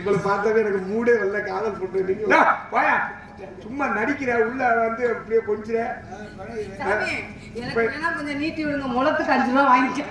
உங்களை பார்த்தாவே எனக்கு மூடே வரல காதல் போட்டு நீங்க டா, போயா சும்மா நடிக்கிற உள்ள வந்து அப்படியே கொஞ்சிற சாமி, எனக்கு வேணா கொஞ்சம் நீட்டி விடுங்க முளத்துக்கு அஞ்சு ரூபா வாங்கிக்க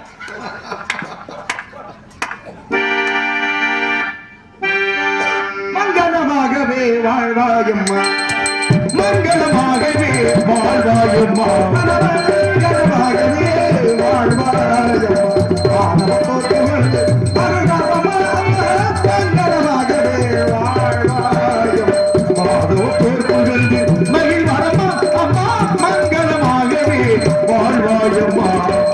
மங்களமாகவே வாழ்வாயம்மா மங்களமாகவே வாழ்வாயம்மா மங்களமாகவே வாழ்வாயம்மா வானத்தோட்டமிருந்து அருள்வாயம்மா. மங்களமாகவே வாழ்வாயம். மாதோட்டோர் புகழ்ந்து மகிழ்வாரம்மா. அம்மா மங்களமாகவே வாழ்வாயம்மா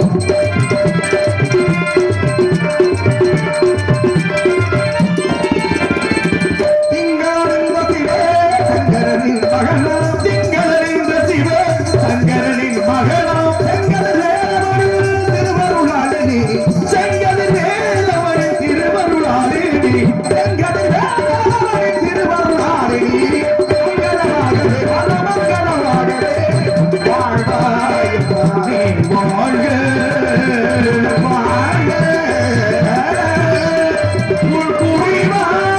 திங்களறிந்த சிவே சங்கரனின் மகனா திங்களறிந்த சிவே சங்கரனின் மகனா செங்கல் வேலவரின் திருவருளாளனி செங்கல் வேலவரின் திருவருளாளனி செங்கல் வேலவரின் திருவருளாளனி மங்களமாகவே மனமங்களமாகவே வாழ்வாயம்மாவே வாழ்க வாழ்க உள் குடிவா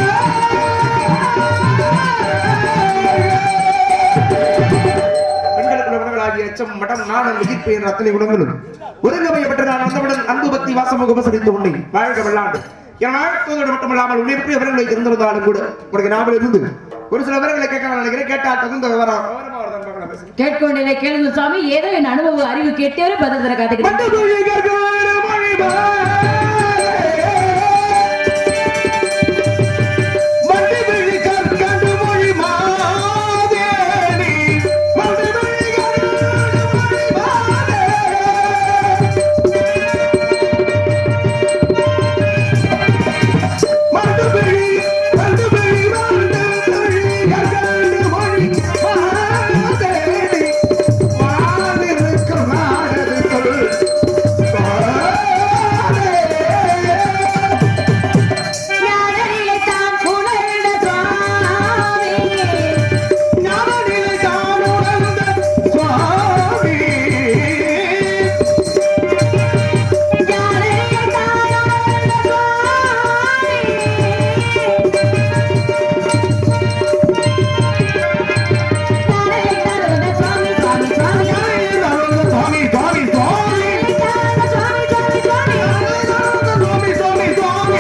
பெண்களுக்குள்ள குணங்களாகிய அச்சம் மடம் நாணம் எதிர்ப்பு என்ற அத்தனை குணங்களும் ஒருங்கமையப்பட்ட நான் வந்தவுடன் அன்பு பக்தி வாசமுக உபசரித்த உன்னை வாழ்க வெள்ளாண்டு என் வாழ்த்துவதோடு மட்டுமல்லாமல் உன்னை விவரங்களை தெரிந்திருந்தாலும் கூட உனக்கு ஞாபகம் இருந்து ஒரு சில விவரங்களை கேட்க நான் நினைக்கிறேன் கேட்டால் தகுந்த விவரம் விவரமா வருதான்னு பார்க்கலாம் பேசுங்க. கேட்க வேண்டியதை கேளுங்க சுவாமி ஏதோ என் அனுபவ அறிவு கேட்டே பதில் தர காத்துக்கிறேன் மண்டபுழி கர்கார மணிமாலே. மண்டபுழி கற்கண்டு மொழி மாதேனி. மண்டபுழி கற்கண்டு மொழி மாதே. மண்டபுழி, மண்டபுழி, மண்டபுழி கற்கண்டு மொழி மாதேனி. வானிருக்கும் நாடது சொல் யாரிலே தான் உணர்ந்த சுவாமி நவனில் தான் உணர்ந்த சுவாமி யாரிலே தான் உணர்ந்த சுவாமி தானே தருந்த சுவாமி சுவாமி சுவாமி சுவாமி சுவாமி சுவாமி தானே சுவாமி சுவாமி சுவாமி சுவாமி சுவாமி சுவாமி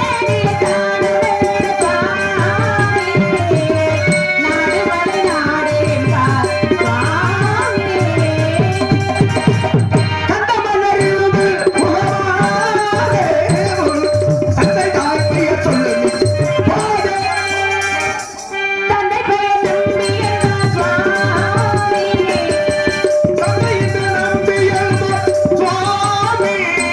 கண்டமலரிருந்து முகமாதே தந்தை தாக்கிய சொல்லு பாதே தந்தை என்று நம்பிய சுவாமி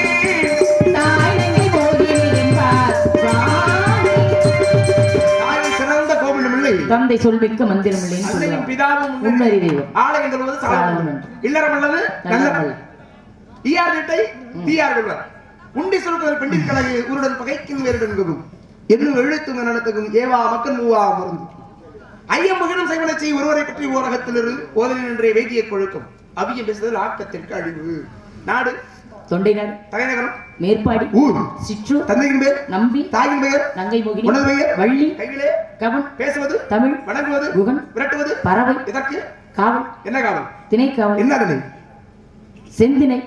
தாயின் சிறந்த கோவிலும் இல்லை தந்தை சொல்மிக்க மந்திரமில்லைன்னு அன்னையும் சொல்லுவாங்க பிதாவும் உன்னறி தெய்வம் ஆலயம் சொல்வது சாலமன் இல்லறம் அல்லது நல்லமல். ஈயார் வீட்டை தீயார் கொள்வார் உண்டி சொல்லுதல் பெண்டின் கழகு உருடன் பகைக்கும் வேறுடன் என்னும் எழுத்தும் நடத்துக்கும் ஏவா மக்கள் மூவா மருந்து ஐயம் மகனும் செய்வன செய் ஒருவரை பற்றி ஓரகத்திலிரு ஓதலின் என்ற வைத்திய கொழுக்கம் அவியம் பேசுதல் ஆக்கத்திற்கு அழிவு நாடு தொண்டைநாடு தலைநகரம் மேற்பாடி ஊர் சிற்றூர் தந்தையின் பேர் நம்பி தாயின் பெயர் நங்கை மோகினி உனது பெயர் வள்ளி கைகளே கவன் பேசுவது தமிழ் வணங்குவது குகன் விரட்டுவது பறவை இதற்கு காவல் என்ன காவல் திணைக்காவல் என்ன அதனை செந்தினை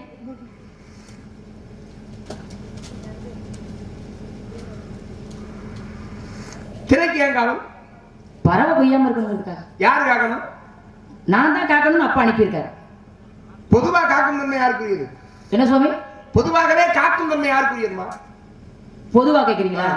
திரைக்கு ஏன் காவல் பறவை கொய்யாம இருக்கணுங்கிறதுக்காக யாரு காக்கணும் நான் தான் காக்கணும்னு அப்பா அனுப்பியிருக்காரு பொதுவா காக்கும் தன்மை யாருக்குரியது என்ன சுவாமி பொதுவாகவே காக்கும் தன்மை யாருக்குரியதுமா பொதுவா கேக்குறீங்களா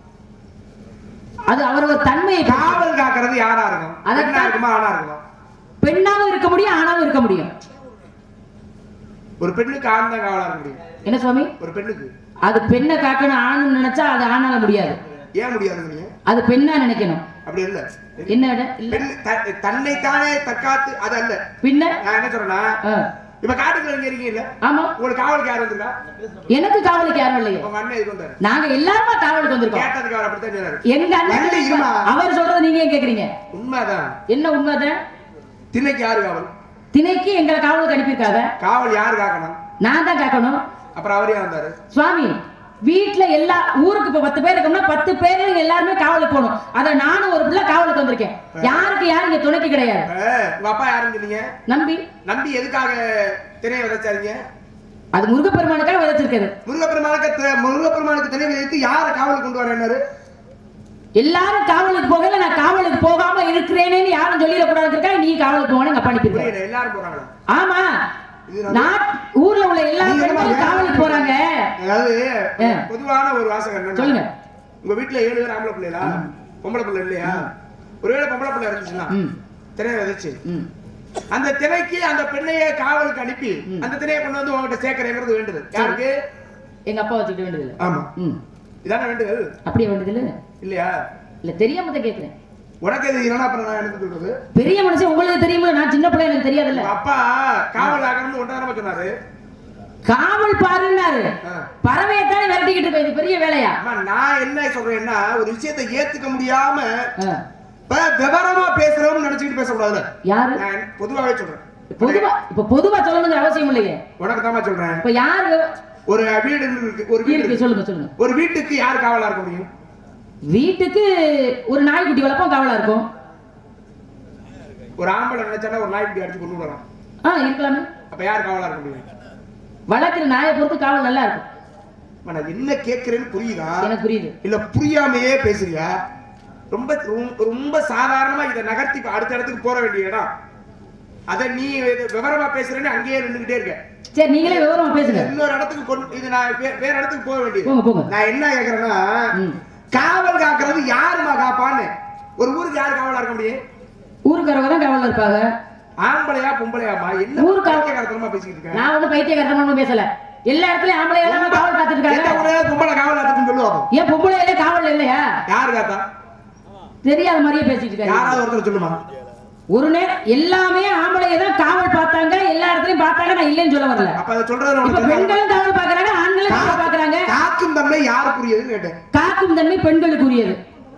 அது அவரவர் தன்மையை பொறுத்து. காவல் காக்கிறது யாரா இருக்கும் அதற்கா- பெண்ணா இருக்குமா ஆணா இருக்குமா பெண்ணாவும் இருக்க முடியும் ஆணாவும் இருக்க முடியும் ஒரு பெண்ணுக்கு ஆண் தான் காவலா இருக்க முடியும் என்ன சுவாமி ஒரு பெண்ணுக்கு அது பெண்ணை காக்கணும் ஆணுன்னு நினைச்சா அது ஆணால முடியாது ஏன் முடியாது நீங்க அது பெண்ணா நினைக்கணும் அப்படி இல்ல என்ன இடம்? இல்ல பெண் த- தன்னைத்தானே தற்காத்து அது அல்ல பின்ன நான் என்ன சொல்றேன்னா ஆ. இப்ப காட்டுக்குள்ள இங்க இருக்கீங்கல்ல ஆமா உங்களுக்கு காவலுக்கு யார் வந்திருக்கா எனக்கு காவலுக்கு யாரும் இல்லையே உங்க அண்ணன் இதுக்கு வந்தாரு நாங்க எல்லாருமே காவலுக்கு வந்திருக்கோம் கேட்டதுக்கு அவர் அப்படித்தான் சொன்னாரு எங்க அண்ணன் நல்ல இருமா. அவர் சொல்றதை நீங்க ஏன் கேக்குறீங்க உண்மைதான் என்ன உண்மைதான் திண்ணைக்கு யாரு காவல் திணைக்கு எங்களை காவலுக்கு அனுப்பியிருக்காங்க காவல் யாரு காக்கணும் நான் தான் காக்கணும் அப்புறம் அவர் ஏன் வந்தாரு சுவாமி வீட்ல எல்லா ஊருக்கு இப்ப பத்து பேர் இருக்கோம்னா பத்து பேர் எல்லாருமே காவலுக்கு போகணும் அத நானும் ஒரு பிள்ளை காவலுக்கு வந்திருக்கேன் யாருக்கு யாரும் இங்க துணைக்கு கிடையாது அஹ், உங்க அப்பா யாருன்னு சொன்னீங்க நம்பி நம்பி எதுக்காக திரையை விதைச்சாருங்க அது முருகப்பெருமானுக்காக விதைச்சிருக்காரு முருகப்பெருமானுக்கு த- முருகப்பெருமானுக்கு திரை விதைத்து யார காவல் கொண்டு வரேன்னாரு எல்லாரும் காவலுக்கு போகல நான் காவலுக்கு போகாம இருக்கிறேனேன்னு யாரும் சொல்லிடக்கூடாதுக்கா நீ காவலுக்கு போகணும் எங்க அப்பா அனுப்பியிருக்காரு புரியல எல்லாரும் போறாங்களா ஆமா இது நான் நான் ஊர்ல உள்ள எல்லா நீங்க என்னமா பெண்களும் காவலுக்கு போறாங்க அதாவது ஆ. பொதுவான ஒரு வாசகம் என்னன்னா சொல்லுங்க உங்க வீட்டுல ஏழு பேர் ஆம்பளை பிள்ளைகளா பொம்பளை பிள்ளை இல்லையா ஒருவேளை பொம்பளை பிள்ளை இருந்துச்சுன்னா ம். திரையை விதைச்சு ம். அந்த திரைக்கு அந்த பெண்ணைய காவலுக்கு அனுப்பி அந்த திரையை கொண்டு வந்து உங்ககிட்ட சேர்க்கறேங்கிறது வேண்டுது யாருக்கு எங்க அப்பா வச்சுக்கிட்ட வேண்டியது இல்ல ஆமா ம் இதான வேண்டுதல் அப்படியே வேண்டியது இல்ல இல்லையா இல்ல தெரியாம தான் கேக்குறேன் உனக்கு எது இல்லைன்னா அப்புறம் நான் எனக்கு சொல்றது பெரிய மனுஷன் உங்களுக்கு தெரியுமா நான் சின்ன பிள்ளை எனக்கு தெரியாதுல்ல உங்க அப்பா காவல் ஆகணும்னு ஒன்றாரமா சொன்னாரு காவல் பாருன்னாரு ஆ. பறவையத்தானே விரட்டிக்கிட்டு இருக்க இது பெரிய வேலையா அம்மா நான் என்ன சொல்றேன்னா ஒரு விஷயத்தை ஏத்துக்க முடியாம ஆ. இப்ப விவரமா பேசுறோம்னு நினைச்சுக்கிட்டு பேசக்கூடாதுல யாரு நான் பொதுவாவே சொல்றேன் பொதுவா இப்ப பொதுவா சொல்லணுங்கிற அவசியம் இல்லையே உனக்கு தாமா சொல்றேன் இப்ப யாரு ஒரு வீடு இருக்கு ஒரு வீடு இருக்கு இருக்கு. சொல்லுங்க சொல்லுங்க ஒரு வீட்டுக்கு யார் காவலா இருக்க முடியும் வீட்டுக்கு ஒரு நாய்க்குட்டி வளர்ப்போம் காவலா இருக்கும் ஒரு ஆம்பளை நினைச்சானா ஒரு நாய்க்குட்டி அடிச்சு கொண்டு விடலாம் ஆ இருக்கலாமே அப்ப யார் காவலா இருக்க முடியும் வளர்க்குற நாயை பொறுத்து காவல் நல்லா இருக்கும் அம்மா, நான் என்ன கேட்கிறேன்னு புரியுதா எனக்கு புரியுது இல்ல புரியாமையே பேசுறியா ரொம்ப ரொம்ப- ரொம்ப சாதாரணமா இதை நகர்த்தி இப்ப அடுத்த இடத்துக்கு போற வேண்டிய இடம் அத நீ இது விவரமா பேசுறேன்னு அங்கேயே நின்றுகிட்டே இருக்க சரி நீங்களே விவரமா பேசுங்க இன்னொரு இடத்துக்கு கொண்டு இது நான் வே- வேற இடத்துக்கு போக வேண்டியது போங்க போங்க நான் என்ன கேக்குறேன்னா ம். காவல் காக்குறது யாருமா காப்பான்னு ஒரு ஊருக்கு யார் காவலா இருக்க முடியும் ஊருக்காரவங்க தான் காவல்ல இருப்பாங்க ஆம்பளையா பொம்பளையாமா என்ன ஊருக்கு காவல். காரணமா பேசிக்கிட்டு இருக்க நான் வந்து பைத்தியக்காரத்தனமா பேசல எல்லா இடத்துலயும் ஆம்பளை எல்லாமே காவல் பார்த்துட்டு எந்த இருக்காங்க ஊரே பொம்பளை காவல் ஆத்துக்குன்னு சொல்லுவாங்க ஏன் பொம்பளை எல்லாம் காவல் இல்லையா யாரு காத்தா தெரியாத மாதிரியே பேசிட்டு இருக்காங்க யாராவது ஒருத்தர் சொல்லுமா ஒரு நேரம் எல்லாமே ஆம்பளைய தான் காவல் பார்த்தாங்க எல்லா இடத்துலயும் பார்த்தாங்க நான் இல்லைன்னு சொல்ல வரல அப்ப அதை சொல்றது இப்ப உனக்கு தெரியாதா? பெண்களும் காவல் பார்க்கறாங்க ஆண்களும் காவல் பார்க்கறாங்க கா- காக்கும் தன்மை யாருக்குரியதுன்னு கேட்டேன் காக்கும் தன்மை பெண்களுக்குரியது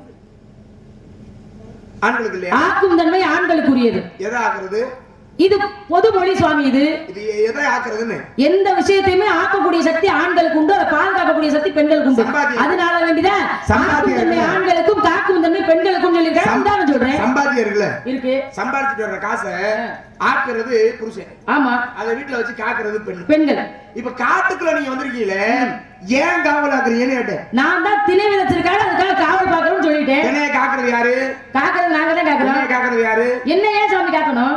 ஆண்களுக்கு இல்லையா ஆக்கும் தன்மை ஆண்களுக்குரியது எதை ஆக்குறது இது பொதுமொழி சுவாமி இது இது எதை ஆக்குறதுன்னு எந்த விஷயத்தையுமே ஆக்கக்கூடிய சக்தி ஆண்களுக்கு உண்டு அதை பாதுகாக்கக்கூடிய சக்தி பெண்களுக்கு உண்டு சம்பாத்தியம். அதனால வேண்டிதான் சம்பாத்தியம் ஆக்கும் தன்மை இருக்குல்ல? ஆண்களுக்கும் காக்கும் தன்மை பெண்களுக்கும் சொல்லியிருக்காங்க உதாரணம் சொல்றேன் சம்பாத்தியம் இருக்குல்ல இருக்கு சம்பாதிச்சுட்டு வர்ற காசை ஆக்குறது புருஷன் ஆமா அதை வீட்டுல வச்சு காக்குறது பெண் பெண்கள் இப்ப காட்டுக்குள்ள நீங்க வந்திருக்கீங்களே ஏன் காவல் ஆக்குறீங்கன்னு கேட்டேன் நான் தான் திணை விதைச்சிருக்காரு அதுக்காக காவல் பார்க்கணும்னு சொல்லிட்டேன் என்னைய காக்குறது யாரு காக்கிறது நாங்க தான் என்னைய காக்குறோம் காக்குறது யாரு என்ன ஏன் சாமி காக்கணும்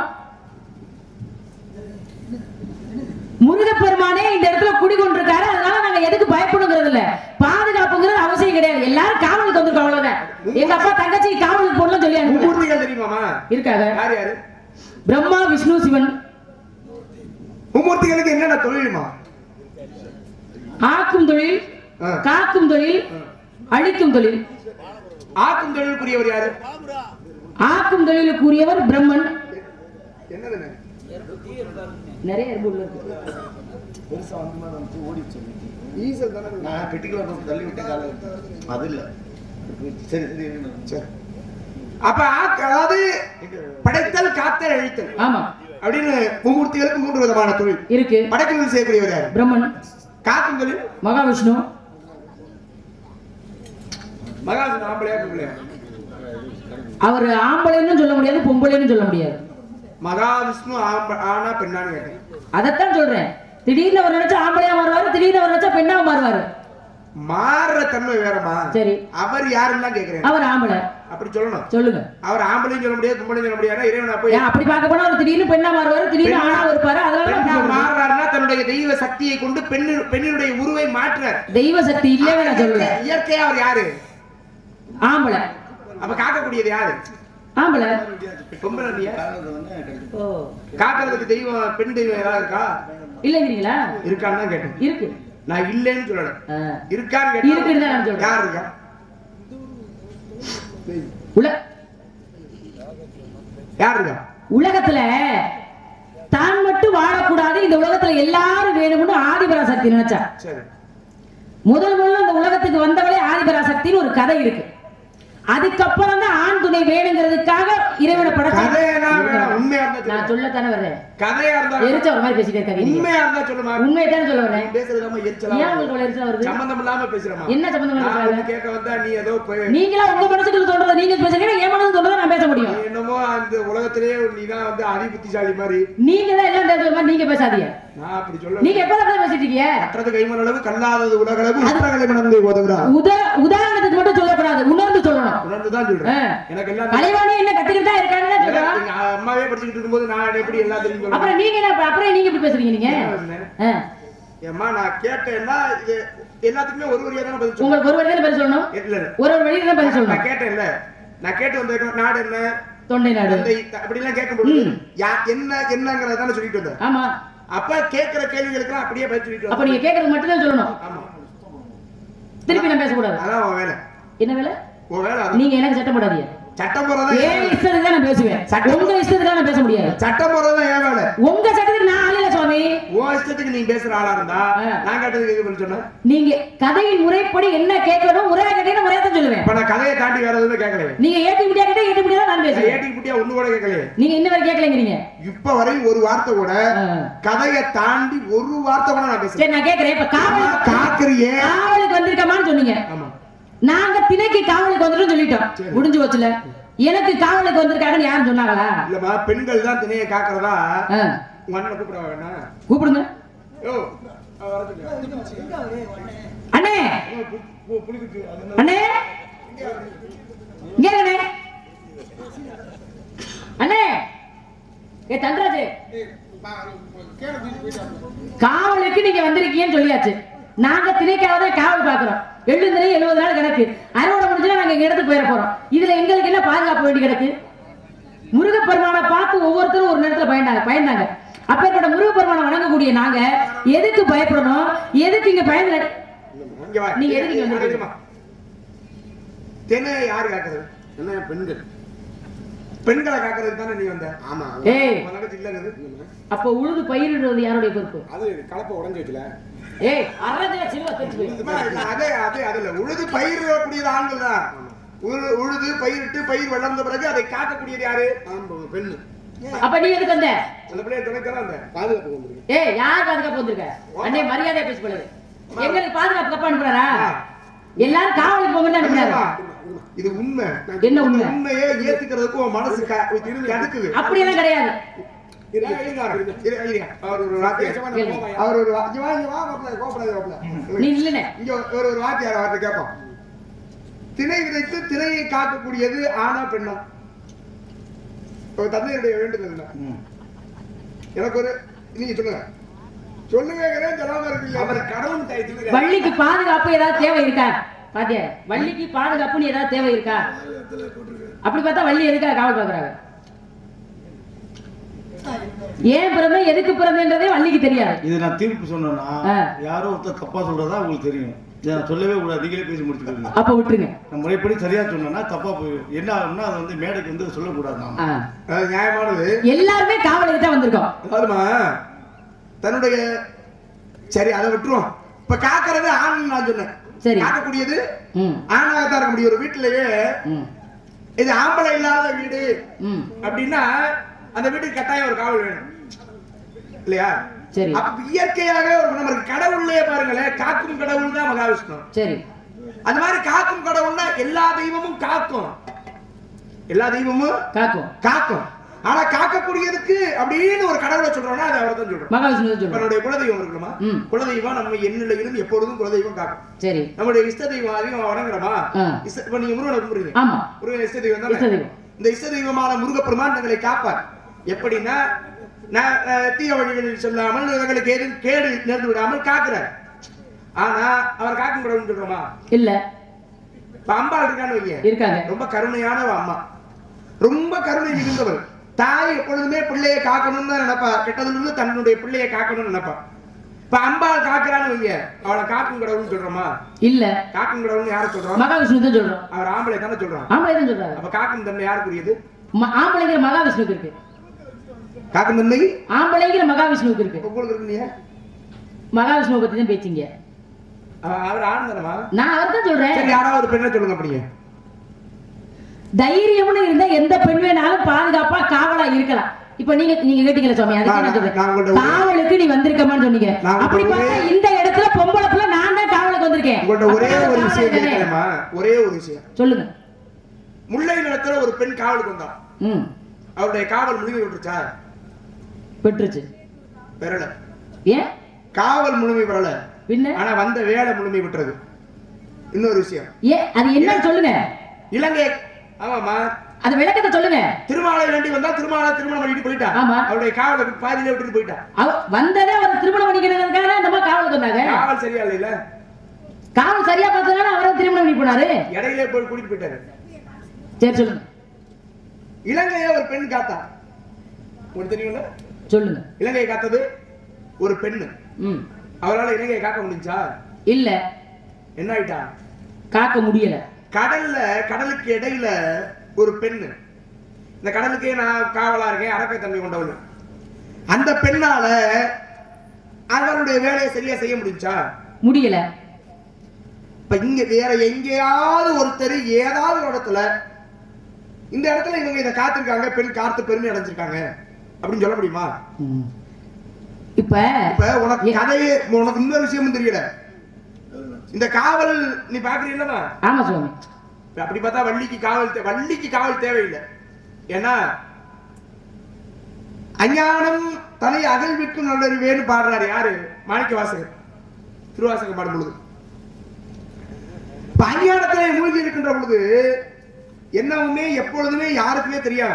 முருகப்பெருமானே இந்த இடத்துல குடிகொண்டிருக்காரு அதனால நாங்க எதுக்கு பயப்படுங்கிறது இல்ல பாதுகாப்புங்கிறது அவசியம் கிடையாது எல்லாரும் காவலுக்கு வந்திருக்கோம் அவ்வளவுதான் எங்க அப்பா தங்கச்சி காவலுக்கு போடலாம் சொல்லி அனுப்புங்க மும்மூர்த்திகள் தெரியுமாமா இருக்காங்க யார் யாரு பிரம்மா விஷ்ணு சிவன் மும்மூர்த்திகளுக்கு என்னென்ன தொழிலுமா ஆக்கும் தொழில் ஆ. காக்கும் தொழில் அழிக்கும் தொழில் ஆக்கும் தொழிலுக்குரியவர் யாரு ஆக்கும் தொழிலுக்குரியவர் பிரம்மன் என்னதுன்னு நிறைய எறும்பு உள்ள இருக்கு ஈசல் தானே நான் பெட்டிக்குள்ள போட்டு தள்ளி விட்ட காலம் அது இல்ல சரி சரி சரி. அப்ப ஆக்க- அதாவது படைத்தல் காத்தல் அழித்தல் ஆமா அப்படின்னு மும்மூர்த்திகளுக்கு மூன்று விதமான தொழில் இருக்கு படைக்கல் செய்யக்கூடியவர் யாரு பிரம்மன் காக்கும் தொழில் மகாவிஷ்ணு மகாவிஷ்ணு ஆம்பளையா பொம்பளையா அவர் ஆம்பளைன்னு சொல்ல முடியாது பொம்பளைன்னு சொல்ல முடியாது மகாவிஷ்ணு ஆம்ப- ஆனா பெண்ணான்னு கேட்டேன் அதைத்தான் சொல்றேன் திடீர்னு அவர் நினைச்சா ஆம்பளையா மாறுவாரு திடீர்னு அவர் நினைச்சா பெண்ணா மாறுவாரு மாறுற தன்மை வேறமா சரி அவர் யாருன்னு தான் கேக்குறேன் அவர் ஆம்பளை அப்படி சொல்லணும் சொல்லுங்க அவர் ஆம்பளையும் சொல்ல முடியாது பொம்பளையும் சொல்ல முடியாது இறைவனா போய் ஏன் அப்படி பார்க்க போனா அவர் திடீர்னு பெண்ணா மாறுவாரு திடீர்னு பெண்ணா- ஆணா இருப்பாரு அதனால தான் பெண்ணா அப்படி சொல்றேன். மாறுறாருன்னா தன்னுடைய தெய்வ சக்தியை கொண்டு பெண்ணு பெண்ணினுடைய உருவை மாற்றுறார் தெய்வ சக்தி இல்லவே நான் சொல்றேன் இயற்கையா அவர் யாரு ஆம்பளை அப்ப காக்கக்கூடியது யாரு ஆம்பளை பொம்பளை இல்லையா? ஓ காக்கிறதுக்கு தெய்வம் பெண் தெய்வம் ஏதாவது இருக்கா இல்லைங்கிறீங்களா இருக்கான்னு தான் கேட்டேன் இருக்கு நான் இல்லைன்னு சொல்லல ஆ. இருக்கான்னு இருக்குன்னு தான் நான் கேட்டேன் சொல்றேன். யார் இருக்கா உல யார் இருக்கா உலகத்துல தான் மட்டும் வாழக்கூடாது இந்த உலகத்துல எல்லாரும் வேணும்னு ஆதிபராசக்தி நினைச்சா சரி முதல் முதல்ல இந்த உலகத்துக்கு வந்தவளே ஆதிபராசக்தின்னு ஒரு கதை இருக்கு அதுக்கப்புறம் தான் ஆண் துணை துணை வேணுங்கிறதுக்காக இறைவனை படைச்சு கதையெல்லாம் வேணாம் உண்மையா இருந்தா நான் சொல்லு. சொல்லத்தானே வர்றேன் கதையா இருந்தா எரிச்ச ஒரு மாதிரி பேசிட்டே இருக்காங்க நீங்க. உண்மையா இருந்தா சொல்லுமா உண்மையை தானே சொல்ல வரேன் பேசுறது இல்லாம எரிச்சலா ஏன் உங்களுக்கு இவ்வளவு எரிச்சல் வருது சம்பந்தம் இல்லாம பேசுறமா என்ன சம்பந்தம் நான் இல்லாம வந்து கேட்க வந்தா நீ ஏதோ போய் நீங்களா உங்க மனசுக்குள்ள சொல்றத நீங்க பேசுறீங்க என் மனசுக்கு சொல்றத நான் பேச முடியும் நீ என்னமோ அந்த உலகத்திலேயே நீதான் வந்து அதி புத்திசாலி மாதிரி நீங்க தான் எல்லாம் தெரிஞ்ச மாதிரி நீங்க பேசாதீங்க நான் அப்படி சொல்ல நீங்க எப்ப தான் பேசிட்டு இருக்கீங்க கற்றது கைமண் அளவு கல்லாதது உலகளவு உத்தரகளை மணந்து உதவுறார் உத உதாரணத்துக்கு மட்டும் சொல்லக்கூடாது உணர்ந்து சொல்லணும் உணர்ந்துதான் சொல்றேன் ஆ. எனக்கு எல்லாம் கலைவாணி என்ன கத்துக்கிட்டு தான் இருக்காங்கன்னு தான் சொல்றோம் எங்க அம்மாவே படிச்சுக்கிட்டு இருக்கும்போது நான் எப்படி எல்லாத்தையும் சொல்றேன் அப்புறம் நீங்க என்ன அப்புறம் நீங்க எப்படி பேசுறீங்க நீங்க ஆ. ஏம்மா நான் கேட்டேன்னா இது எல்லாத்துக்குமே ஒரு வரியா தானே பதில் சொல்லுவேன் உங்களுக்கு ஒரு வழியில பதில் சொல்லணும் இல்ல இல்ல ஒரு ஒரு வழியில தான் பதில் நான் சொல்லணும் கேட்டேன்ல நான் கேட்டு வந்த நாடு என்ன தொண்டை நாடு தந்தை அப்படி எல்லாம் கேட்கும்போது ம். யா என்ன என்னங்கறத தானே சொல்லிட்டு வந்தேன் ஆமா அப்ப கேட்கிற கேள்விகளுக்கு அப்படியே பதில் சொல்லிட்டு அப்ப வந்தேன் நீங்க கேக்குறது மட்டும் தான் சொல்லணும் ஆமா திருப்பி நான் பேசக்கூடாது அதான் உன் வேலை என்ன வேலை உன் வேலை அதான். நீங்க எனக்கு சட்டம் போடாதீங்க சட்டம் போறதா ஏன் இஷ்டத்துக்கு தான் நான் பேசுவேன் உங்க இஷ்டத்துக்கு தான் நான் பேச முடியாது சட்டம் போறதா ஏன் வேலை உங்க சட்டத்துக்கு நான் ஆளில்ல சுவாமி உன் இஷ்டத்துக்கு நீ பேசுற ஆளா இருந்தா ஆ. நான் கேட்டது கேட்க பதில் சொன்னேன் நீங்க கதையின் முறைப்படி என்ன கேட்கணும் முறையா கேட்டீங்கன்னா முறையா தான் சொல்லுவேன் இப்ப நான் கதையை தாண்டி வேற எதுவுமே கேட்கலையே நீங்க ஏட்டி முடியா கேட்டா ஏட்டி முடியா நான் நான் பேசுவேன் ஏட்டி குட்டியா ஒண்ணு கூட கேட்கலையே நீங்க இன்ன வரை கேட்கலங்கிறீங்க இப்ப வரை ஒரு வார்த்தை கூட ஆ. கதையை தாண்டி ஒரு வார்த்தை கூட நான் பேசுறேன் சரி நான் கேக்குறேன் இப்ப காவல் காக்குறியே காவலுக்கு வந்திருக்கமான்னு சொன்னீங்க ஆமா நாங்க திணைக்கு காவலுக்கு வந்துட்டோம் சொல்லிட்டோம் சரி. முடிஞ்சு வச்சுல எனக்கு காவலுக்கு வந்திருக்காங்கன்னு யாரும் சொன்னாங்களா இல்லம்மா பெண்கள் தான் திணையை காக்குறதா ஆ. உங்க அண்ணனை கூப்பிட வேணாம் கூப்பிடுங்க யோ அவ வர சொல்லு. அண்ணே ஓ, பு- பு- புலிக்குச்சி, அது என்ன? அண்ணே இங்க இருங்க, அண்ணே அண்ணே ஏ தண்டராஜு காவலுக்கு நீங்க வந்திருக்கீங்கன்னு சொல்லியாச்சு நாங்க திணைக்காக தான் காவல் பாக்குறோம் எழுபது எழுபது நாள் கிடக்கு அறுவடை முடிஞ்சா நாங்க எங்க இடத்துக்கு போயிட போறோம் இதுல எங்களுக்கு என்ன பாதுகாப்பு வேண்டி கிடக்கு முருகப்பெருமானை பார்த்து ஒவ்வொருத்தரும் ஒரு நேரத்துல பயந்தாங்க பயந்தாங்க அப்பேற்பட்ட முருகப்பெருமானை வணங்கக்கூடிய நாங்க எதுக்கு பயப்படணும் எதுக்கு இங்க பயந்து இங்க வா. நீங்க எதுக்கு இங்க வந்திருக்கீங்க? தெரியுமா? திணையை யாரு காக்குறது என்ன பெண்கள் பெண்களை காக்குறது தானே நீ வந்த ஆமா ஏய் உன் தங்கச்சி இல்லைங்குது அப்போ உழுது பயிரிடுறது யாருடைய பொறுப்பு அது கலப்பை உடஞ்சு வச்சுல ஏய் அறஞ்ச சில்வ தெரிஞ்சு போய் அம்மா, இது அதே அதே அதுல உழுது பயிரிடக்கூடியது ஆண்கள் தான் உழு- உழுது பயிரிட்டு பயிர் வளர்ந்த பிறகு அதை காக்கக்கூடியது யாரு ஆமா பெண்ணு அப்ப நீ எதுக்கு வந்த அந்த பிள்ளைய துணைக்கதான் அந்த பாதுகாப்பு வந்துருக்கு ஏய் யார் பாதுகாப்பு வந்திருக்க அண்ணே மரியாதையா பேசி போடுது எங்களுக்கு பாதுகாப்பு கப்பா அனுப்புறாரா எல்லாரும் காவலுக்கு போங்கன்னு அனுப்புறாரு இது உண்மை என்ன உண்மை இந்த உண்மையை ஏத்துக்கிறதுக்கு உன் மனசு க- தடுக்குது அப்படியெல்லாம் கிடையாது இருங்க, இருங்க, இருங்க, இருங்க. அவர் ஒரு வாத்தியார் கேளு. அவர் ஒரு வா- இங்க வா, இங்க வா, மாப்பிள்ளை, கோபப்படாத, மாப்பிள்ளை. நீ இல்லனே இங்க ஒரு ஒரு வாத்தியார் அவர்கிட்ட கேட்போம் திணை விதைத்து திணையை காக்கக்கூடியது ஆனா பெண்ணா ஒரு தந்தையுடைய வேண்டுதல் என்ன? எனக்கு ஒரு நீங்க சொல்லுங்க சொல்லுங்க சொல்லாம இருக்கீங்க அவர் கடவுள் தாய் வள்ளிக்கு பாதுகாப்பு ஏதாவது தேவை இருக்கா பாத்தியா வள்ளிக்கு பாதுகாப்புன்னு ஏதாவது தேவை இருக்கா அப்படி பார்த்தா வள்ளி எதுக்காக காவல் பாக்குறாங்க ஏன் பிறந்தேன் எதுக்கு பிறந்தேன்றதே வள்ளிக்கு தெரியாது இது நான் தீர்ப்பு சொன்னேன்னா ஆ. யாரோ ஒருத்தர் தப்பா சொல்றதா உங்களுக்கு தெரியும் இதை நான் சொல்லவே கூடாது நீங்களே பேசி முடிச்சுக்கோங்க அப்ப விட்டுருங்க நான் முறைப்படி சரியா சொன்னேன்னா தப்பா போயிடும் என்ன ஆகும்னா அது வந்து மேடைக்கு வந்து சொல்லக்கூடாது நாம ஆ. அது நியாயமானது எல்லாருமே காவலுக்கு தான் வந்திருக்கோம் அதாவதுமா தன்னுடைய சரி அதை விட்டுருவோம் இப்ப காக்கிறது ஆண் நான் சொன்னேன் சரி. காக்கக்கூடியது ம் ஆணாக தான் இருக்க முடியும் ஒரு வீட்டிலேயே ம் இது ஆம்பளை இல்லாத வீடு ம் அப்படின்னா அந்த வீட்டுக்கு கட்டாயம் ஒரு காவல் வேணும் இல்லையா சரி அப்ப இயற்கையாக ஒரு குணம் இருக்கு கடவுள்லயே பாருங்களேன் காக்கும் கடவுள் தான் மகாவிஷ்ணு சரி அந்த மாதிரி காக்கும் கடவுள்னா எல்லா தெய்வமும் காக்கும் எல்லா தெய்வமும் காக்கும் காக்கும் ஆனா காக்கக்கூடியதுக்கு அப்படின்னு ஒரு கடவுளை சொல்றோம்னா அது அவரை தான் சொல்றோம் மகாவிஷ்ணு சொல்றோம் நம்மளுடைய குலதெய்வம் இருக்கணுமா ம். குலதெய்வம் நம்ம எண்ணில இருந்து எப்பொழுதும் குலதெய்வம் காக்கும் சரி நம்மளுடைய இஷ்ட தெய்வம் அதிகம் வணங்குறோமா ஆ. இஷ்ட- இப்ப நீங்க முருகனை கும்பிடுறீங்க ஆமா முருகன் இஷ்ட தெய்வம் இஷ்ட தானே தெய்வம். இந்த இஷ்ட தெய்வமான முருகப்பெருமான் தங்களை காப்பார் எப்படின்னா நான் அஹ், தீய வழிகளில் சொல்லாமல் எங்களுக்கு எதுவும் கேடு நேர்ந்து விடாமல் காக்குறார் ஆனா அவர் காக்கும் கடவுள்னு சொல்றோமா இல்ல இப்ப அம்பாள் இருக்கான்னு வைங்க இருக்காங்க ரொம்ப கருணையானவ அம்மா ரொம்ப கருணை மிகுந்தவர் தாய் எப்பொழுதுமே பிள்ளையை காக்கணும்னு தான் நினைப்பா கெட்டதுல இருந்து தன்னுடைய பிள்ளையை காக்கணும்னு நினைப்பா இப்ப அம்பாள் காக்குறான்னு வைங்க அவளை காக்கும் கடவுள்னு சொல்றோமா இல்ல காக்கும் கடவுள்னு யாரை சொல்றோம் மகாவிஷ்ணு தான் சொல்றோம் அவர் ஆம்பளை தானே சொல்றோம் ஆம்பளை தான் சொல்றாங்க அப்ப காக்கும் தன்மை யாருக்குரியது ம- ஆம்பளைங்கிற மகாவிஷ்ணுக்கு இருக்கு காக்கும் தன்மை ஆம்பளைங்கிற மகாவிஷ்ணுவுக்கு இருக்கு உங்களுக்கு இருக்கு இல்லையா மகாவிஷ்ணுவை பத்தி தான் பேச்சிங்க அவ- அவர் ஆண் தானமா நான் அவர் தான் சொல்றேன் சரி யாராவது ஒரு பெண்ணை சொல்லுங்க அப்படிங்க தைரியம்னு இருந்தா எந்த பெண் வேணாலும் பாதுகாப்பா காவலா இருக்கலாம் இப்ப நீங்க நீங்க கேட்டீங்களா சுவாமி அதுக்கு நான் என்ன சொல்றேன் நான் உங்கள்ட்ட ஒரு- காவலுக்கு நீ வந்திருக்கமான்னு சொன்னீங்க நான் அப்படி உங்கள்ட்ட பார்த்தா இந்த இடத்துல பொம்பளை புள்ள நான் தான் காவலுக்கு வந்திருக்கேன் உங்கள்ட்ட ஒரே அப்ப நான் ஒரு விஷயம் காவலன் தானே? கேட்கிறேம்மா ஒரே ஒரு விஷயம் சொல்லுங்க முல்லை நிலத்துல ஒரு பெண் காவலுக்கு வந்தான் ம் அவருடைய காவல் முழுமை விட்டுருச்சா பெற்றுச்சு பெறல ஏன் காவல் முழுமை பெறல பின்ன ஆனா வந்த வேலை முழுமை விட்டுறது இன்னொரு விஷயம் ஏன் அது என்னன்னு சொல்லுங்க இலங்கை ஆமாமா அது விளக்கத்தை சொல்லுங்க திருமாலை வேண்டி வந்தா திருமாலை திருமணம் பண்ணிட்டு போயிட்டா ஆமா. அவருடைய காவலை பாதியில விட்டுட்டு போயிட்டா அவ வந்ததே ஒரு திருமணம் பண்ணிக்கிறதுக்காக அந்த மாதிரி காவலுக்கு வந்தாங்க காவல் சரியா இல்ல காவல் சரியா பார்த்ததுனால அவரை திருமணம் பண்ணி போனாரு இடையில போய் கூட்டிட்டு போயிட்டாரு சரி சொல்லுங்க இலங்கைய ஒரு பெண் காத்தா உங்களுக்கு தெரியும்ல சொல்லுங்க இலங்கையை காத்தது ஒரு பெண்ணு ம் அவரால இலங்கையை காக்க முடிஞ்சா இல்ல என்ன ஆயிட்டா காக்க முடியல கடல்ல கடலுக்கு இடையில ஒரு பெண்ணு இந்த கடலுக்கே நான் காவலா இருக்கேன் அரக்கை தன்மை கொண்டவள் அந்த பெண்ணால அவளுடைய வேலையை சரியா செய்ய முடிஞ்சா முடியல இப்ப இங்க வேற எங்கேயாவது ஒருத்தர் ஏதாவது ஒரு இடத்துல இந்த இடத்துல இவங்க இதை காத்திருக்காங்க பெண் காத்து பெருமை அடைஞ்சிருக்காங்க அப்படின்னு சொல்ல முடியுமா ம். இப்ப இப்ப உனக்கு கதையே உனக்கு இன்னொரு விஷயமும் தெரியல இந்த காவல் நீ பாக்குறீங்களா ஆமா சுவாமி அப்படி பார்த்தா வள்ளிக்கு காவல் தே- வள்ளிக்கு காவல் தேவையில்லை ஏன்னா அஞ்ஞானம் தலை அகழ்விக்கும் நல்லறிவேன்னு பாடுறாரு யாரு மாணிக்க வாசகர் திருவாசகம் பாடும் பொழுது இப்ப அஞ்ஞானத்திலே மூழ்கி இருக்கின்ற பொழுது என்னவுமே எப்பொழுதுமே யாருக்குமே தெரியாது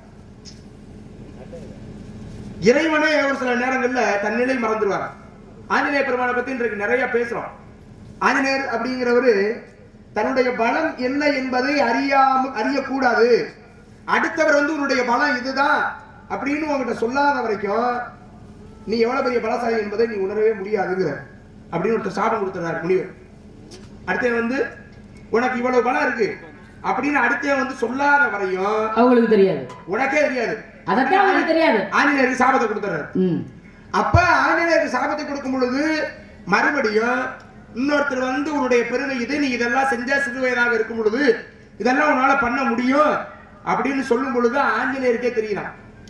இறைவனே ஒரு சில நேரங்கள்ல தன்னிலை மறந்துடுவார் ஆஞ்சநேய பெருமானை பத்தி இன்றைக்கு நிறைய பேசுறோம் ஆஞ்சநேயர் அப்படிங்கிறவரு தன்னுடைய பலம் என்ன என்பதை அறியாம அறியக்கூடாது அடுத்தவர் வந்து உன்னுடைய பலம் இதுதான் அப்படின்னு உங்ககிட்ட சொல்லாத வரைக்கும் நீ எவ்வளவு பெரிய பலசாலி என்பதை நீ உணரவே முடியாதுங்கிற அப்படின்னு ஒருத்தர் சாபம் கொடுத்துறாரு முனிவர் அடுத்தவன் வந்து உனக்கு இவ்வளவு பலம் இருக்கு அப்படின்னு அடுத்தவன் வந்து சொல்லாத வரையும் அவங்களுக்கு தெரியாது உனக்கே தெரியாது அதத்தான் அவங்களுக்கு தெரியாது ஆஞ்சநேயருக்கு சாபத்தை கொடுத்துறாரு ம் அப்ப ஆஞ்சநேயருக்கு சாபத்தை கொடுக்கும் பொழுது மறுபடியும் இன்னொருத்தர் வந்து உன்னுடைய பெருமை இது நீ இதெல்லாம் செஞ்சா சிறு வயதாக இருக்கும் பொழுது இதெல்லாம் உன்னால பண்ண முடியும் அப்படின்னு சொல்லும் பொழுது ஆஞ்சநேயருக்கே தெரியலாம்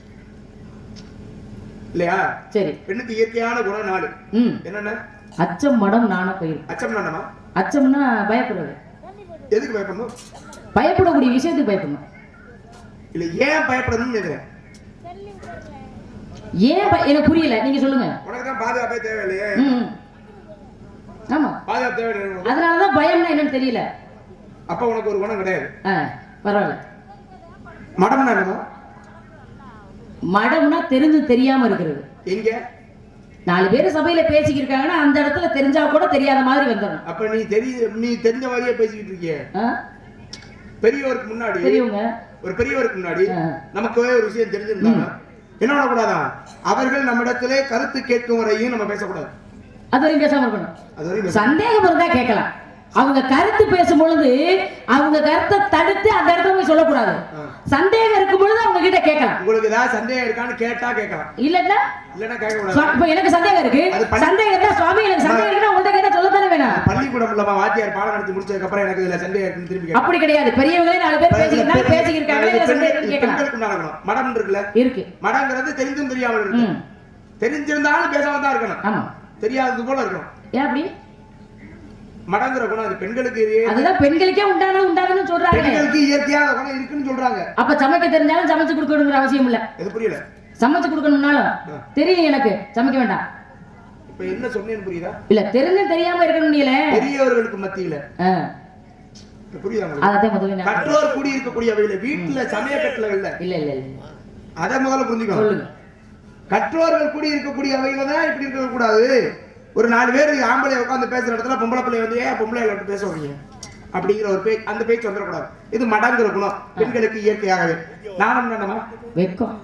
இல்லையா சரி பெண்ணுக்கு இயற்கையான குணம் நாலு ம் என்னென்ன அச்சம் மடம் நாண பயிர் அச்சம் நானமா அச்சம்னா பயப்படுறது எதுக்கு பயப்படணும் பயப்படக்கூடிய விஷயத்துக்கு பயப்படணும் இல்ல ஏன் பயப்படணும்னு நினைக்கிறேன் ஏன் பய- எனக்கு புரியல நீங்க சொல்லுங்க உனக்கு தான் பாதுகாப்பே தேவையில்லையே ம் ம். ஆமா பாதுகாப்பு தேவையில்லை அதனாலதான் பயம்னா என்னன்னு தெரியல அப்ப உனக்கு ஒரு குணம் கிடையாது ஆ பரவாயில்ல மடம்னா என்னமா மடம்னா தெரிஞ்சு தெரியாம இருக்கிறது எங்க நாலு பேர் சபையில பேசிக்கிருக்காங்கன்னா அந்த இடத்துல தெரிஞ்சா கூட தெரியாத மாதிரி வந்துடணும் அப்ப நீ தெரிய நீ தெரிஞ்ச மாதிரியே பேசிக்கிட்டு இருக்கிய ஆ? பெரியவருக்கு முன்னாடி பெரியவங்க ஒரு பெரியவருக்கு முன்னாடி ஆ. நமக்கு ஒரு விஷயம் தெரிஞ்சிருந்தாங்க என்ன பண்ணக்கூடாதான் அவர்கள் நம்மிடத்திலே கருத்து கேட்கும் வரையும் நம்ம பேசக்கூடாது அது வரையும் பேசாம இருக்கணும் அது வரையும் பேச- சந்தேகம் இருந்தா கேட்கலாம் அவங்க கருத்து பேசும் பொழுது அவங்க கருத்தை தடுத்து அந்த இடத்துல போய் சொல்லக்கூடாது ஆ. சந்தேகம் இருக்கும் பொழுது அவங்க கிட்ட கேட்கலாம் உங்களுக்கு ஏதாவது சந்தேகம் இருக்கான்னு கேட்டா கேட்கலாம் இல்லன்னா இல்லன்னா கேட்க கூடாது சுவா- இப்ப எனக்கு சந்தேகம் இருக்கு அது பண்ணி- சந்தேகம் இருந்தா சுவாமி எனக்கு சந்தேகம் இருக்குன்னா உங்கள்ட்ட கேட்டா சொல்லத்தானே வேணும் பள்ளிக்கூடம் இல்லமா வாத்தியார் பாடம் நடத்தி முடிச்சதுக்கு அப்புறம் எனக்கு இதுல சந்தேகம் இருக்குன்னு திரும்பி கேட்கலாம். அப்படி கிடையாது பெரியவங்களே நாலு பேர் பேசிக்கிட்டு பெண்- பேசிக்கிருக்காங்களே இது இதுல சந்தேகம் பெண்கள்- இருக்குன்னு இது கேட்கலாம் பெண்களுக்கு உண்டான குணம். மடம் இருக்குல்ல இருக்கு மடங்கிறது தெரிஞ்சும் தெரியாமல் இருக்கு ம். தெரிஞ்சிருந்தாலும் பேசாம தான் இருக்கணும் ஆமா தெரியாதது போல இருக்கணும் ஏன் அப்படி மடங்கிற குணம் அது பெண்களுக்கு இருக்கு. அதுதான் பெண்களுக்கே உண்டானது உண்டானதுன்னு சொல்றாங்க பெண்களுக்கு இயற்கையான குணம் இருக்குன்னு சொல்றாங்க அப்ப சமைக்க தெரிஞ்சாலும் சமைச்சு கொடுக்கணுங்கிற அவசியம் இல்ல எது புரியல சமைச்சு கொடுக்கணும்னாலும் தெரியும் எனக்கு சமைக்க வேண்டாம் இப்ப என்ன சொன்னேன்னு புரியுதா இல்ல தெரிஞ்சும் தெரியாம இருக்கணும் நீல பெரியவர்களுக்கு மத்தியில இப்ப புரியுதா உங்களுக்கு? அதத்தான் முதல்ல நான் கற்றோர் கூடி இருக்கக்கூடிய அவையில வீட்டுல சமய கட்டளகள்ல இல்ல இல்ல இல்ல அதை முதல்ல புரிஞ்சுக்கணும் சொல்லுங்க கற்றோர்கள் கூடி இருக்கக்கூடிய அவையில தான் இப்படி இருக்க கூடாது ஒரு நாலு பேர் ஆம்பளை உட்கார்ந்து பேசுற இடத்துல பொம்பளை பிள்ளை வந்து ஏன் பொம்பளை விட்டு பேச வரீங்க அப்படிங்கிற ஒரு பேச்சு அந்த பேச்சு வந்துடக்கூடாது இது மடங்கிற குணம் பெண்களுக்கு இயற்கையாகவே நானும் என்னமா வெக்கம்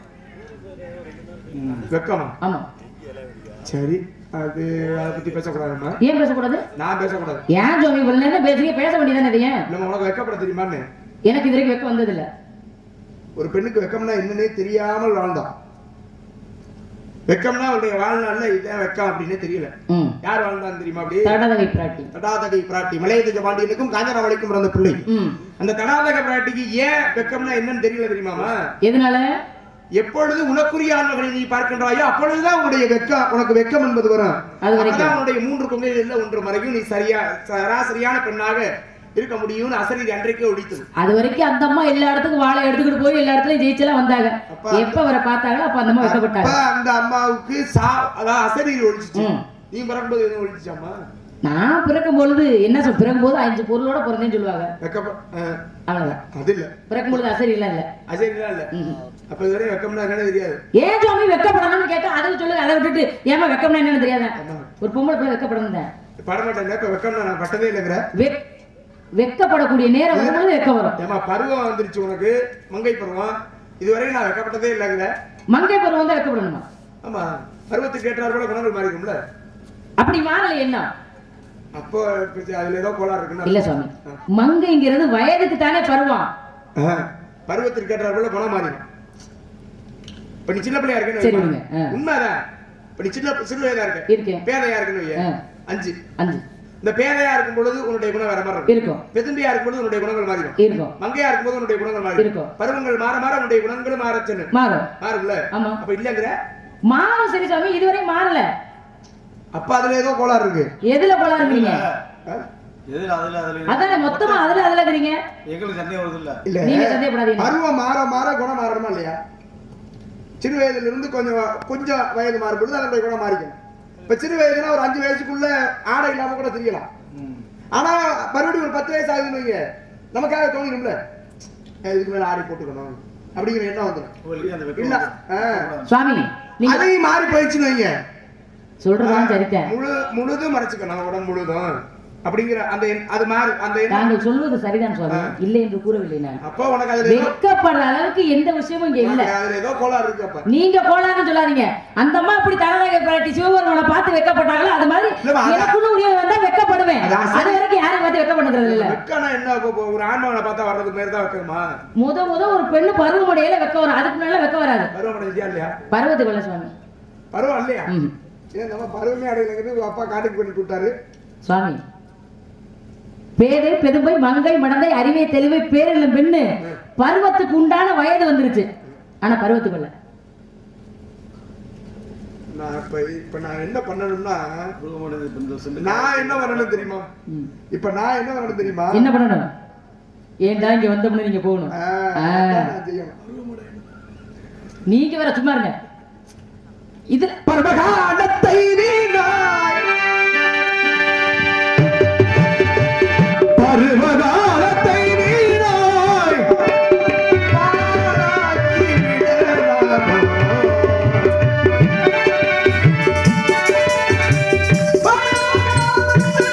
வெக்கமா ஆமா சரி அது அதை பத்தி பேசக்கூடாதுமா ஏன் பேசக்கூடாது நான் பேசக்கூடாது ஏன் ஜோமி இவ்வளவு நேரம் பேசுறீங்க பேச வேண்டியதானே இது ஏன் நம்ம உனக்கு வெக்கப்பட தெரியுமான்னு எனக்கு இது வரைக்கும் வெக்கம் வந்தது இல்ல ஒரு பெண்ணுக்கு வெக்கம்னா என்னன்னே தெரியாமல் வாழ்ந்தான் வெக்கம்னா அவருடைய வாழ்நாள்ல இதான் வெக்கம் அப்படின்னு தெரியல ம் யார் வாழ்ந்தான்னு தெரியுமா அப்படி தடதகை பிராட்டி தடாதகை பிராட்டி மலையதிஜ பாண்டியனுக்கும் காஞ்சனாவளிக்கும் பிறந்த பிள்ளை ம் அந்த தடாதக பிராட்டிக்கு ஏன் வெக்கம்னா என்னன்னு தெரியல தெரியுமாமா எதனால எப்பொழுது உனக்குரிய ஆண்மகளை நீ பார்க்கின்றாயோ அப்பொழுதுதான் உன்னுடைய வெக்கம் உனக்கு வெக்கம் என்பது வரும் அது வரைக்கும். அப்பதான் உன்னுடைய மூன்று கொங்கைகள்ல ஒன்று மறையும் நீ சரியா சராசரியான பெண்ணாக இருக்க முடியும்னு அசரீதி அன்றைக்கே ஒழித்தது அது வரைக்கும் அந்த அம்மா எல்லா இடத்துக்கும் வாழை எடுத்துக்கிட்டு போய் எல்லா இடத்துலயும் ஜெயிச்செல்லாம் வந்தாங்க அப்ப- எப்ப அவரை பார்த்தாங்களோ அப்ப அந்த அம்மா அப்ப வெக்கப்பட்டாங்க அந்த அம்மாவுக்கு சா அதாவது அசரீதி ஒழிச்சிச்சு ம். நீ பிறக்கும்போது எதுவும் ஒழிச்சிச்சாமா நான் பிறக்கும் பொழுது என்ன சொல் பிறக்கும் போது அஞ்சு பொருளோட பிறந்தேன்னு சொல்லுவாங்க வெக்கப்ப அஹ், அவ்வளவுதான் அது இல்ல பிறக்கும் பொழுது அசரி இல்ல இல்ல அசரீதிலாம் இல்ல ம். அப்ப இதுவரை வெக்கம்னா என்னன்னு தெரியாது ஏன் சுவாமி வெக்கப்படணும்னு கேட்டா அதை சொல்லுங்க அதை விட்டுட்டு ஏமா வெக்கம்னா என்னன்னு தெரியாத ஒரு பொம்பளை பிள்ளை வெக்கப்படணும் தான் படமாட்டேன் இப்ப வெக்கம்னா நான் பட்டதே இல்லைங்கிற வெக் வெக்கப்படக்கூடிய நேரம் வரும்போது வெக்க வரும் ஏமா பருவம் வந்துருச்சு உனக்கு மங்கை பருவம் இதுவரை நான் வெக்கப்பட்டதே இல்லைங்கிற மங்கை பருவம் தான் வெக்கப்படணுமா ஆமா பருவத்துக்கு ஏற்றார் கூட குணங்கள் மாறிக்கும்ல அப்படி மாறல என்ன அப்போ இப்ப அதுல ஏதோ கோளாறு இருக்குன்னா இல்ல சுவாமி மங்கைங்கிறது வயதுக்கு தானே பருவம் ஆஹ், பருவத்திற்கு ஏற்றார் கூட குணம் மாறிடும் இப்ப நீ சின்ன பிள்ளையா சரி இருக்குன்னு விடுங்க. ஆ. வைமா. உண்மைதான் இப்ப நீ சின்ன சிறு வயதா இருக்க இருக்கேன் பேதையா இருக்குன்னு வைய. ஆ. அஞ்சு அஞ்சு இந்த பேதையா இருக்கும் பொழுது உன்னுடைய குணம் வேற மாதிரி இருக்கும் இருக்கும் பெதும்பியா இருக்கும் பொழுது உன்னுடைய குணங்கள் மாறிடும் இருக்கும் மங்கையா இருக்கும்போது உன்னுடைய குணங்கள் மாறிடும் இருக்கும். பருவங்கள் மாற மாற உன்னுடைய குணங்களும் மாறச்சுன்னு மாறும் மாறும்ல ஆமா அப்ப இல்லங்கிற மாறும் சரி சுவாமி இதுவரை மாறல அப்ப அதுல ஏதோ கோளாறு இருக்கு எதுல போல இருக்கீங்க ஆ? எதுல அதுல அதுல அதானே மொத்தமா அதுல அதுல இருக்கிறீங்க எங்களுக்கு சந்தேகம் வருது இல்ல இல்ல நீங்க சந்தேகப்படாதீங்க பருவம் மாற மாற குணம் மாறணுமா இல்லையா சிறு வயதுல இருந்து கொஞ்சம் கொஞ்சம் வயது மாறும் பொழுது அதனுடைய குணம் மாறிக்கும் இப்ப சிறு வயதுனா ஒரு அஞ்சு வயசுக்குள்ள ஆடை இல்லாம கூட தெரியலாம் ம். ஆனா மறுபடியும் ஒரு பத்து வயசு ஆகுதுன்னு வைங்க நமக்காக தோணிடும்ல ஏய், இதுக்கு மேல ஆடை போட்டுக்கணும் அப்படிங்கிற எண்ணம் வந்துடும் உங்களுக்கு அந்த வெக்கம் இல்ல வருது. ஆ. சுவாமி நீங்க அதையும் மாறி போயிடுச்சுன்னு வைங்க சொல்றதான் சரிதான் முழு முழுதும் மறைச்சுக்கணும் உடம்பு முழுதும் அப்படிங்கிற அந்த எண்ண- அது மாறு அந்த எண்ணம் நாங்கள் சொல்வது சரிதான் சுவாமி இல்லை என்று கூறவில்லை நான் அப்போ உனக்கு அதுல ஏதோ வெட்கப்படுற அளவுக்கு எந்த விஷயமும் இங்க இல்ல உனக்கு அதுல ஏதோ கோளாறு இருக்கு அப்ப நீங்க கோளாறுன்னு சொல்லாதீங்க அந்த அம்மா அப்படி தலதாக பிராட்டி சிவபெருமனை பார்த்து வெட்கப்பட்டாங்களோ அது மாதிரி இல்லம்மா, அதான். எனக்குன்னு உரிய வந்தா வெட்கப்படுவேன் அது அசரி- அது வரைக்கும் யாரையும் பார்த்து வெட்கப்படுறது இல்ல வெக்கம்னா என்ன இப்போ இப்போ ஒரு ஆண்மகனை பார்த்தா வர்றது பேர் தான் வைக்கணுமா முத முத ஒரு பெண்ணு பருவமுடையில வெக்க வரும் அதுக்கு முன்னால வெக்க வராது பருவம் அடைஞ்சியா இல்லையா பருவத்துக்கு இல்ல சுவாமி பருவம் இல்லையா ம். ஏன் நம்ம பருவமே அடையலைங்கிறது அப்பா காட்டுக்கு பண்ணி விட்டாரு சுவாமி பேதை பெரும்பை மங்கை மடந்தை அறிவை தெளிவை பேரில் பெண்ணு பருவத்துக்கு உண்டான வயது வந்துருச்சு ஆனா பருவத்துக்கு இல்ல நான் இப்ப இப்ப நான் என்ன பண்ணணும்னா முருகமோனது இப்ப இந்த செண்டு- நான் என்ன பண்ணணும் தெரியுமா ம். இப்ப நான் என்ன பண்ணணும் தெரியுமா என்ன பண்ணணும் ஏன்டா இங்க வந்தோம்னு நீங்க போகணும் ஆ, ஆ. அதான் நான் செய்யணும் நீங்க வேற சும்மா இருங்க இதுல பரமகாலத்தை நீங்காய் பருவகாலத்தை நீங்காய் பாராட்டி விடலாமோ. பருவகாலத்தை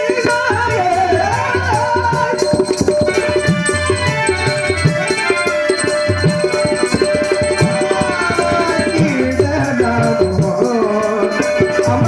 நீங்காய். அம்மா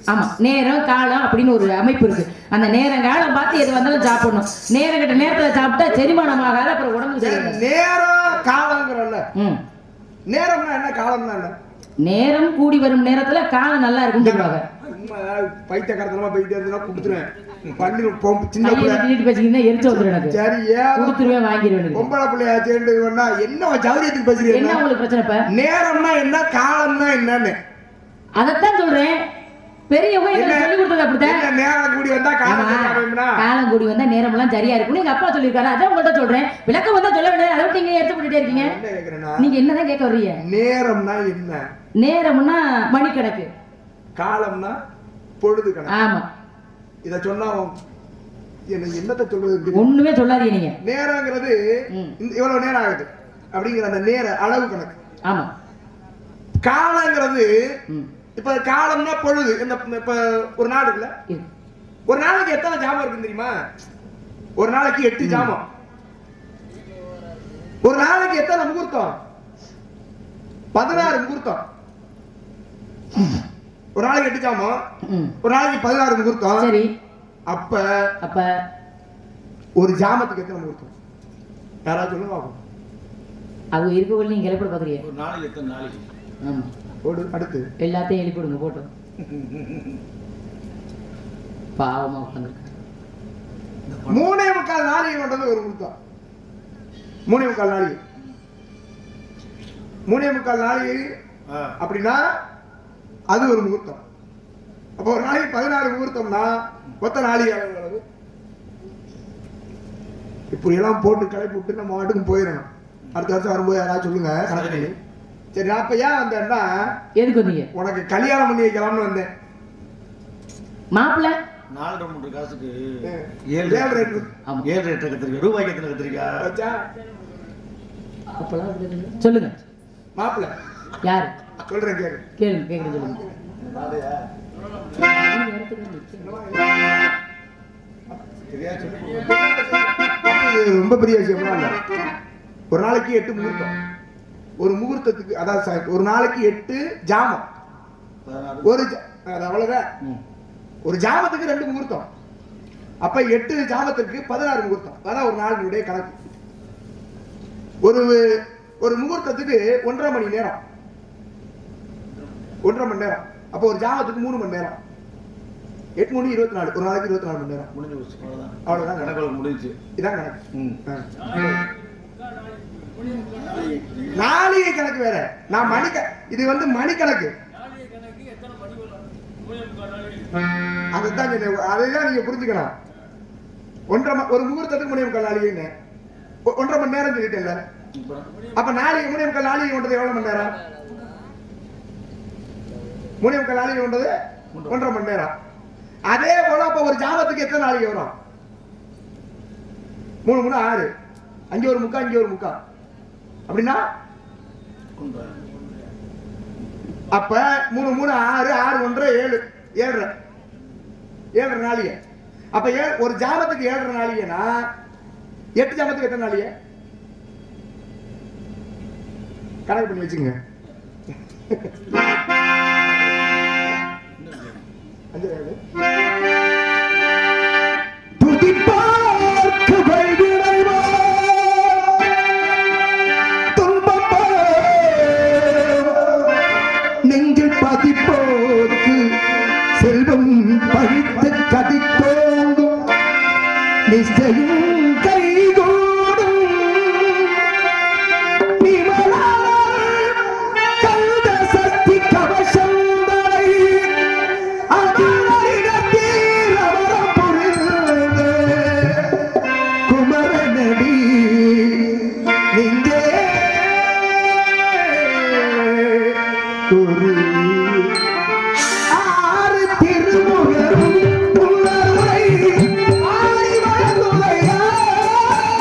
ஆமா நேரம் காலம் அப்படின்னு ஒரு அமைப்பு இருக்கு அந்த நேரம் காலம் பார்த்து எது வந்தாலும் சாப்பிடணும் நேரம் கிட்ட நேரத்துல சாப்பிட்டா செரிமானம் ஆகாது அப்புறம் உடம்பு சரி, சரியில்லை நேரம் காலங்கிறல்ல ம் நேரம்னா என்ன காலம்னா என்ன நேரம் கூடி வரும் நேரத்துல காலம் நல்லா இருக்குன்னு சொல்லுவாங்க சும்மா பைத்தியக்காரத்தனமா போயிட்டே இருந்தா கொடுத்துருவேன் பண்ணி பொம்- சின்ன கையை பிள்ளை நீட்டி பேசிக்கிட்டா எரிச்சு வந்துடும் எனக்கு சரி ஏதோ கொடுத்துருவேன் வாங்கிடுவேன் எனக்கு. பொம்பளை பிள்ளையா சேர்ந்து பண்ணா என்ன ஜவுரியத்துக்கு என்ன பேசுறீங்க உங்களுக்கு பிரச்சனை இப்ப நேரம்னா என்ன காலம்னா என்னன்னு அதைத்தான் சொல்றேன் பெரியவங்க என்ன எங்களுக்கு சொல்லி கொடுத்தது அப்படித்தான் என்ன நேரம் கூடி வந்தா காலம் ஆமா. கேட்காம காலம் கூடி வந்தா நேரம் எல்லாம் சரியா இருக்கும்னு எங்க அப்பா சொல்லியிருக்காரு அதான் உங்கள்ட்ட சொல்றேன் விளக்கம் வந்தா சொல்ல வேண்டியது அதை விட்டு நீங்க எடுத்து போட்டுட்டே இருக்கீங்க என்ன கேக்குறேன்னா நீங்க என்னதான் கேட்க வர்றீங்க நேரம்னா என்ன நேரம்னா மணிக்கணக்கு காலம்னா பொழுது கணக்கு ஆமா இத சொன்னா அவன் என்ன என்னத்த சொல்றது ஒண்ணுமே சொல்லாதீங்க நீங்க நேரங்கிறது ம். இந்த- இவ்வளவு நேரம் ஆகுது அப்படிங்கிற அந்த நேர அளவு கணக்கு ஆமா காலங்கிறது ம் இப்ப காலம்னா பொழுது இந்த இப்ப ஒரு நாள் இருக்குல்ல இரு. ஒரு நாளைக்கு எத்தனை ஜாமம் இருக்கு தெரியுமா ஒரு நாளைக்கு எட்டு ஜாமம் ஒரு நாளைக்கு எத்தனை முகூர்த்தம் பதினாறு முகூர்த்தம் ஒரு நாளைக்கு எட்டு ஜாமம் ம் ஒரு நாளைக்கு பதினாறு முகூர்த்தம் சரி அப்ப அப்ப ஒரு ஜாமத்துக்கு எத்தனை முகூர்த்தம் யாராவது சொல்லுங்க பாப்போம். அவங்க இருக்கவங்க நீங்க கிளப்பிட பாக்குறீங்க ஒரு நாளைக்கு எத்தனை நாளைக்கு ஆமா போடு அடுத்து எல்லாத்தையும் எழுப்பிடுங்க போட்டு பாவமா உட்காந்துருக்காங்க மூணே முக்கால் நாளைக்கு கொண்டது ஒரு முகூர்த்தம் மூணே முக்கால் நாளைக்கு மூணே முக்கால் நாளைக்கு ஆ. அப்படின்னா அது ஒரு முகூர்த்தம் அப்போ ஒரு நாளைக்கு பதினாறு முகூர்த்தம்னா மொத்த நாளைக்கு எவ்வளவு இப்படி எல்லாம் போட்டு களைப்பு விட்டு நம்ம வாட்டுக்கும் போயிடணும் அடுத்த வருஷம் வரும்போது யாராவது சொல்லுங்க கணக்கு பண்ணி. சரி நான் இப்ப ஏன் வந்தேன்னா எதுக்கு வந்தீங்க உனக்கு கல்யாணம் பண்ணி வைக்கலாம்னு வந்தேன் மாப்பிள்ள நாலரை மூன்று காசுக்கு ம். ஏழு ஏழு ரேட்டு. ஆமா. ஏழு ரேட்டு கத்திரிக்கா ரூபாய்க்கு எத்தனை கத்திரிக்கா வச்சா அப்பெல்லாம் அப்படி இல்லை. சொல்லுங்க மாப்பிள்ள யாரு சொல்றேன் கேளு கேளுங்க கேக்குறது சொல்லுங்க இது ரொம்ப பெரிய விஷயம்லாம் இல்ல ஒரு நாளைக்கு எட்டு முகூர்த்தம் ஒரு முகூர்த்தத்துக்கு அதாவது ச- ஒரு நாளைக்கு எட்டு ஜாமம் பதினாறு ஒரு ஜ- அது அவ்வளவுதான் ம். ஒரு ஜாமத்துக்கு ரெண்டு முகூர்த்தம் அப்ப எட்டு ஜாமத்திற்கு பதினாறு முகூர்த்தம் அதான் ஒரு நாளினுடைய கணக்கு ஒரு ஒரு முகூர்த்தத்துக்கு ஒன்றரை மணி நேரம் ஒன்றரை மணி நேரம் அப்போ ஒரு ஜாமத்துக்கு மூணு மணி நேரம் எட்டு மணி இருபத்தி நாலு ஒரு நாளைக்கு இருபத்தி நாலு மணி நேரம் முடிஞ்சு போச்சு அவ்வளவுதான் அவ்வளவுதான் கணக்கு முடிஞ்சு இதான் கணக்கு ம் ஆ. நாளிகை கணக்கு வேற நான் மணிக்க இது வந்து மணிக்கணக்கு அதுதான் சொன்னேன். அதைதான் நீங்க புரிஞ்சுக்கணும் ஒன்றரை ம- ஒரு முகூர்த்தத்துக்கு மூணே முக்கால் நாளிகைன்னு ஒ- ஒன்றரை மணி நேரம் சொல்லிட்டேன்ல இப்போ அப்ப நாளைக்கு மூணே முக்கால் நாளிகை கொண்டது எவ்வளவு மணி நேரம் மூணே முக்கால் நாளிகை கொண்டது ஒன்றரை மணி நேரம் அதே போல அப்ப ஒரு ஜாமத்துக்கு எத்தனை நாளிகை வரும் மூணு மூணு ஆறு அங்கே ஒரு முக்கா அங்கே ஒரு முக்கா அப்படின்னா கொண்டு அப்ப மூணு மூணு ஆறு ஆறு ஒன்றரை ஏழு ஏழரை ஏழரை நாளிகை அப்ப ஏ ஒரு ஜாமத்துக்கு ஏழரை நாளிகைனா எட்டு ஜாமத்துக்கு எத்தனை நாளிகை கணக்கு பண்ணி வச்சுங்க அஞ்சு ஏழு. துதிப்பார்க்கு வைதிரைவா, துன்பப்பா, நெஞ்சில் பதிப்போர்க்கு செல்வம் பழித்து கதித்தோங்கும் நிச்சயம் கைகூடும் நிமலால் கந்த சக்தி கவசங்களை அதிரத்தில் அவரம் புரிந்த குமரனடி நீங்கே குரு ஆறு திருமுகரும் புலரை ஆடி வந்துரையா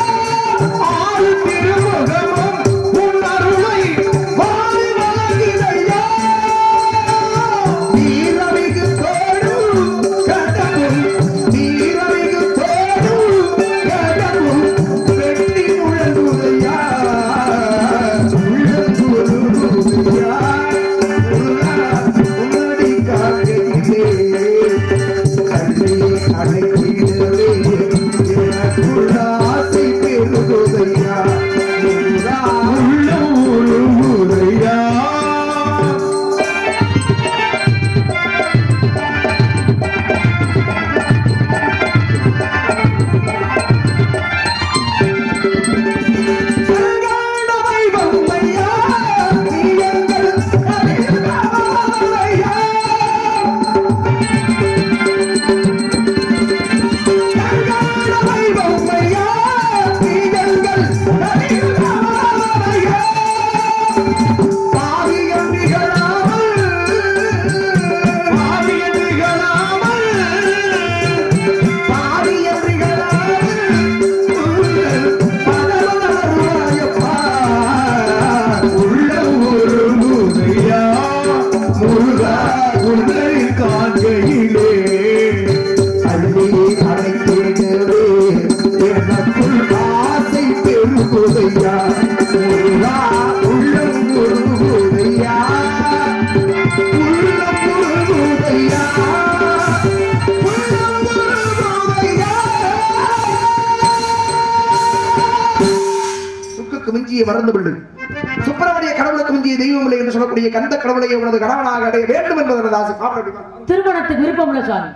மிஞ்சிய மறந்து விடு சுப்பிரமணிய கடவுளுக்கு மிஞ்சிய தெய்வம் இல்லை என்று சொல்லக்கூடிய கந்த கடவுளை உனது கணவனாக அடைய வேண்டும் என்பதனது ஆசை பாப்பா திருமணத்துக்கு விருப்பம் இல்ல சுவாமி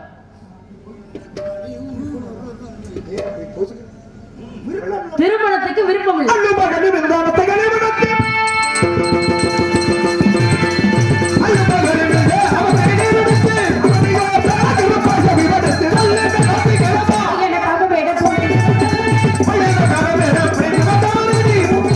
திருமணத்துக்கு விருப்பம் இல்ல அல்லுமகனும் என்றாமத்தை கனிமனத்தை. அல்லுமகனும் என்றே அவத்தை கனிமனத்தை. அவனையோ தாகிரு பாசவி வடத்து. அல்லென்ற காப்பி கிளம்பா. என்ன தப்பு போயிட போய் அல்லென்ற கரவேற பிடித்து வந்தவனே.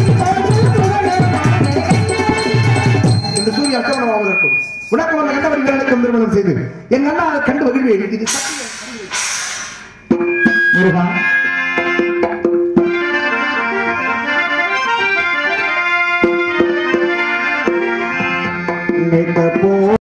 என்று சூரிய அஸ்தமனமாக இருக்கும் உனக்கு வந்த கண்டவரி வீரனுக்கும் திருமணம் செய்து என் அண்ணா கண்டு மகிழ்வேன் இது சத்தியம். முருகா